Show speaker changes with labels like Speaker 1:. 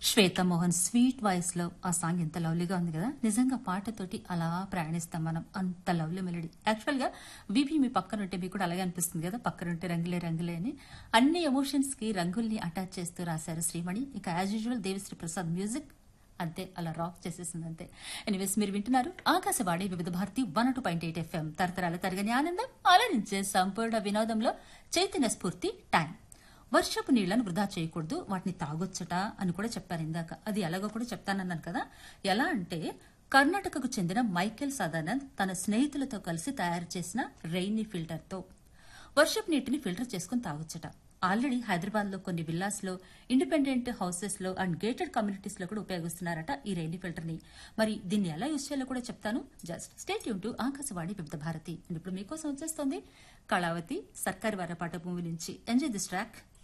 Speaker 1: శ్వేత Mohan sweet voice లో ఆ song ఎంత లవ్లీగా ఉంది కదా నిజంగా పాటతోటి అలా ప్రయాణిస్తాం మనం అంత లవ్లీ మెలడీ యాక్చువల్ గా వివి మీ పక్కన ఉంటే మీకు కూడా అలాగే అనిపిస్తుంది కదా పక్కన ఉంటే రంగులే రంగులే అని అన్ని ఎమోషన్స్ కి రంగుల్ని అటాచ్ చేస్తూ రాశారు శ్రీమణి ఇక as usual Devi Sri Prasad music అంతే అలా రాక్ చేసేసింది అంతే ఎనీవేస్ మీరు వింటున్నారు Akashvani Vividh Bharati one two point eight FM తరతరాల తరగని ఆనందం అలరించే సంపూర్ణ వినోదంలో చైతన్య స్ఫూర్తి టైం వర్షపు నీళ్లను వృధా చేయకూడదు వాటిని తాగొచ్చట అని కూడా చెప్పారు ఇందాక అది ఎలాగో కూడా చెప్తానన్నాను కదా ఎలా అంటే కర్ణాటకకు చెందిన మైకేల్ సదానంద్ తన స్నేహితులతో కలిసి తయారు చేసిన రెయినీ ఫిల్టర్తో వర్షపు నీటిని ఫిల్టర్ చేసుకుని తాగొచ్చట ఆల్రెడీ హైదరాబాద్ లో కొన్ని విల్లాస్ లో ఇండిపెండెంట్ హౌసెస్ లో అండ్ గేటెడ్ కమ్యూనిటీస్ లో కూడా ఉపయోగిస్తున్నారట ఈ రెయినీ ఫిల్టర్ ని మరి దీన్ని ఎలా యూజ్ చేయాలో కూడా చెప్తాను just stay tuned to Akashvani Vividh Bharati And ఇప్పుడు మీకోసం వచ్చేస్తుంది కళావతి సర్కారి వార పాట భూమి నుంచి ఎంజాయ్ దిస్ ట్రాక్